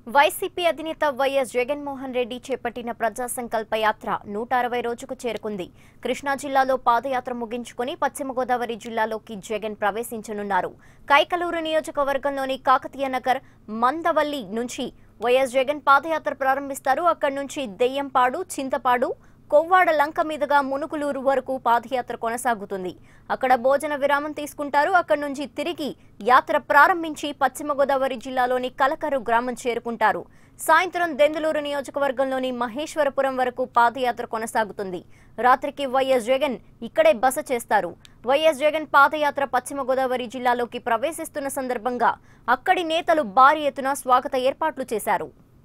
YCP అధినేత YS Jaganmohan Reddy చేపట్టిన ప్రజా సంకల్ప యాత్ర నూట అరవై రోజుకు చేరుకుంది కృష్ణా జిల్లాలో పాదయాత్ర ముగించుకుని పశ్చిమ గోదావరి జిల్లాలోకి జగన్ ప్రవేశించనున్నారు కైకలూరు నియోజకవర్గంలోని కాకతీయ నగర్ మందవల్లి నుంచి వైఎస్ జగన్ పాదయాత్ర ప్రారంభిస్తారు అక్కడి నుంచి దెయ్యంపాడు చింతపాడు కొవ్వాడ లంక మీదుగా మునుగులూరు వరకు పాదయాత్ర కొనసాగుతుంది అక్కడ భోజన విరామం తీసుకుంటారు అక్కడి నుంచి తిరిగి యాత్ర ప్రారంభించి పశ్చిమ గోదావరి జిల్లాలోని కలకరు గ్రామం చేరుకుంటారు సాయంత్రం దెందులూరు నియోజకవర్గంలోని మహేశ్వరపురం వరకు పాదయాత్ర కొనసాగుతుంది రాత్రికి వైఎస్ జగన్ ఇక్కడే బస చేస్తారు వైఎస్ జగన్ పాదయాత్ర పశ్చిమ గోదావరి జిల్లాలోకి ప్రవేశిస్తున్న సందర్భంగా అక్కడి నేతలు భారీ ఎత్తున స్వాగత ఏర్పాట్లు చేశారు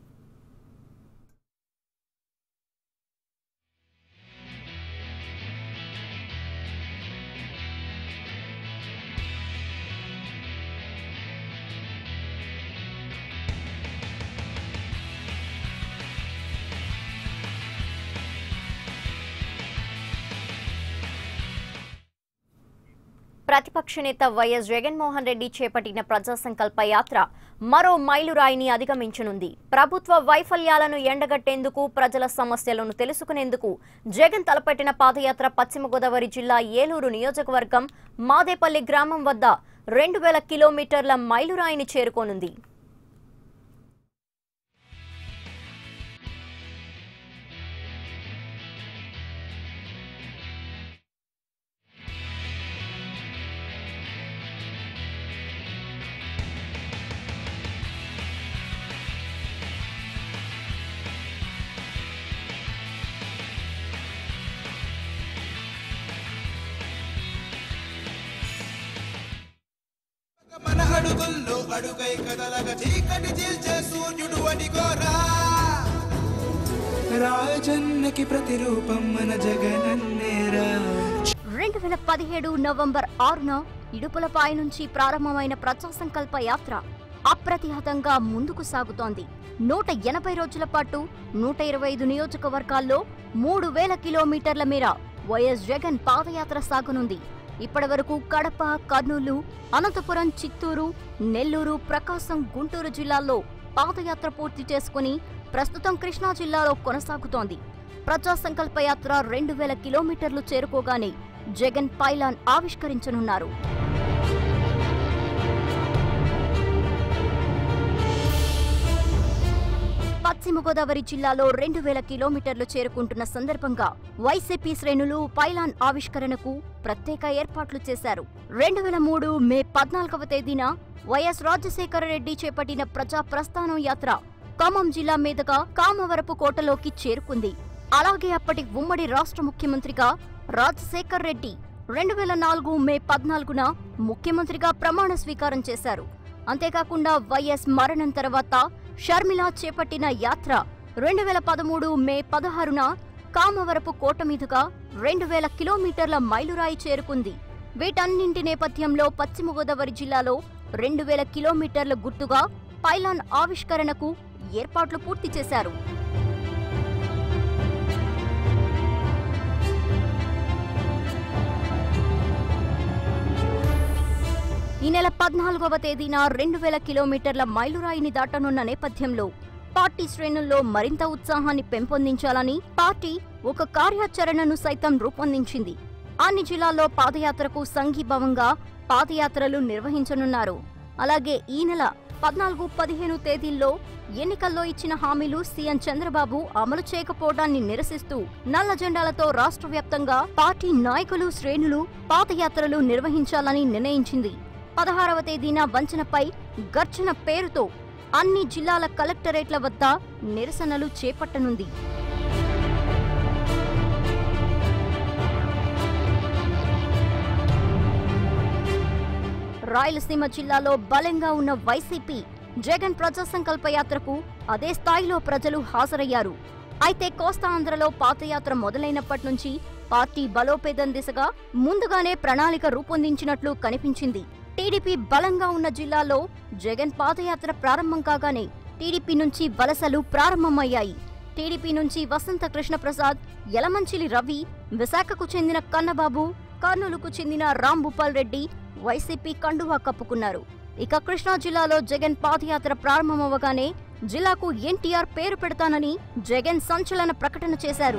ప్రతిపక్ష నేత వైఎస్ జగన్మోహన్ రెడ్డి చేపట్టిన ప్రజా సంకల్ప యాత్ర మరో మైలురాయిని అధిగమించనుంది ప్రభుత్వ వైఫల్యాలను ఎండగట్టేందుకు ప్రజల సమస్యలను తెలుసుకునేందుకు జగన్ తలపెట్టిన పాదయాత్ర పశ్చిమ గోదావరి జిల్లా ఏలూరు నియోజకవర్గం మాదేపల్లి గ్రామం వద్ద రెండు వేల కిలోమీటర్ల మైలురాయిని చేరుకోనుంది మన అడుగుల్లో అడుగై కదలగ చీకటి చీల్చే సూర్యుడు అడిగోరా రాజన్నకి ప్రతిరూపం మన జగనన్నేరా రెండు వేల పదిహేడు నవంబర్ ఆరున ఇడుపులపాయ నుంచి ప్రారంభమైన ప్రజా సంకల్ప యాత్ర అప్రతిహతంగా ముందుకు సాగుతోంది నూట ఎనభై రోజుల పాటు నూట ఇరవై ఐదు నియోజకవర్గాల్లో మూడు వేల కిలోమీటర్ల మేర వైఎస్ జగన్ పాదయాత్ర సాగనుంది ఇప్పటివరకు కడప కర్నూలు అనంతపురం చిత్తూరు నెల్లూరు ప్రకాశం గుంటూరు జిల్లాల్లో పాదయాత్ర పూర్తి చేసుకుని ప్రస్తుతం కృష్ణా జిల్లాలో కొనసాగుతోంది ప్రజా సంకల్ప యాత్ర రెండు వేల కిలోమీటర్లు చేరుకోగానే జగన్ పైలాన్ ఆవిష్కరించనున్నారు పశ్చిమ గోదావరి జిల్లాలో రెండు వేల కిలోమీటర్లు చేరుకుంటున్న సందర్భంగా వైసీపీ శ్రేణులు పైలాన్ ఆవిష్కరణకు ప్రత్యేక ఏర్పాట్లు చేశారు రెండు వేల మూడు మే పద్నాలుగవ తేదీన వైఎస్ రాజశేఖర రెడ్డి చేపట్టిన ప్రజా ప్రస్థానం యాత్ర ఖమ్మం జిల్లా మీదుగా కామవరపు కోటలోకి చేరుకుంది అలాగే అప్పటి ఉమ్మడి రాష్ట్ర ముఖ్యమంత్రిగా రాజశేఖర్ రెడ్డి రెండు వేల నాలుగు మే పద్నాలుగున ముఖ్యమంత్రిగా ప్రమాణ స్వీకారం చేశారు అంతేకాకుండా వైఎస్ మరణం తర్వాత షర్మిల చేపట్టిన యాత్ర రెండు వేల పదమూడు మే పదహారున కామవరపు కోట మీదుగా రెండు వేల కిలోమీటర్ల మైలురాయి చేరుకుంది వీటన్నింటి నేపథ్యంలో పశ్చిమ గోదావరి జిల్లాలో రెండు వేల కిలోమీటర్ల గుర్తుగా పైలాన్ ఆవిష్కరణకు ఏర్పాట్లు పూర్తి చేశారు ఈ నెల పద్నాలుగవ తేదీన రెండు వేల కిలోమీటర్ల మైలురాయిని దాటనున్న నేపథ్యంలో పార్టీ శ్రేణుల్లో మరింత ఉత్సాహాన్ని పెంపొందించాలని పార్టీ ఒక కార్యాచరణను సైతం రూపొందించింది అన్ని జిల్లాల్లో పాదయాత్రకు సంఘీభావంగా పాదయాత్రలు నిర్వహించనున్నారు అలాగే ఈ నెల పద్నాలుగు పదిహేను తేదీల్లో ఎన్నికల్లో ఇచ్చిన హామీలు సీఎం చంద్రబాబు అమలు చేయకపోవడాన్ని నిరసిస్తూ నల్ల జెండాలతో రాష్ట్ర వ్యాప్తంగా పార్టీ నాయకులు శ్రేణులు పాదయాత్రలు నిర్వహించాలని నిర్ణయించింది పదహారవ తేదీన వంచనపై గర్జన పేరుతో అన్ని జిల్లాల కలెక్టరేట్ల వద్ద నిరసనలు చేపట్టనుంది రాయలసీమ జిల్లాలో బలంగా ఉన్న వైసీపీ జగన్ ప్రజా సంకల్ప యాత్రకు అదే స్థాయిలో ప్రజలు హాజరయ్యారు అయితే కోస్తాంధ్రలో పాదయాత్ర మొదలైనప్పటి నుంచి పార్టీ బలోపేతం దిశగా ముందుగానే ప్రణాళిక రూపొందించినట్లు కనిపించింది టీడీపీ బలంగా ఉన్న జిల్లాలో జగన్ పాదయాత్ర ప్రారంభం కాగానే టీడీపీ నుంచి వలసలు ప్రారంభమయ్యాయి టీడీపీ నుంచి వసంత కృష్ణప్రసాద్ యలమంచిలి రవి విశాఖకు చెందిన కన్నబాబు కర్నూలుకు చెందిన రాంభూపాల్ రెడ్డి వైసీపీ కండువా కప్పుకున్నారు ఇక కృష్ణా జిల్లాలో జగన్ పాదయాత్ర ప్రారంభమవగానే జిల్లాకు ఎన్టీఆర్ పేరు పెడతానని జగన్ సంచలన ప్రకటన చేశారు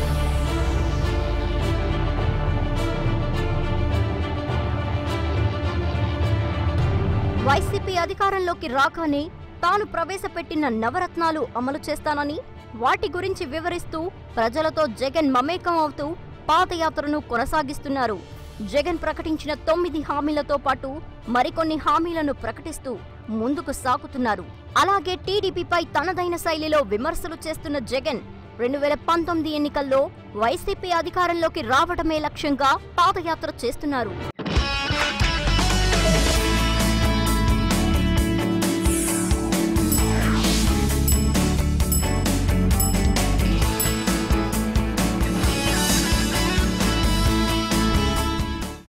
వైసీపీ అధికారంలోకి రాగానే తాను ప్రవేశపెట్టిన నవరత్నాలు అమలు చేస్తానని వాటి గురించి వివరిస్తూ ప్రజలతో జగన్ మమేకం అవుతూ పాదయాత్రను కొనసాగిస్తున్నారు జగన్ ప్రకటించిన తొమ్మిది హామీలతో పాటు మరికొన్ని హామీలను ప్రకటిస్తూ ముందుకు సాగుతున్నారు అలాగే టీడీపీపై తనదైన శైలిలో విమర్శలు చేస్తున్న జగన్ రెండు వేల పంతొమ్మిది ఎన్నికల్లో వైసీపీ అధికారంలోకి రావడమే లక్ష్యంగా పాదయాత్ర చేస్తున్నారు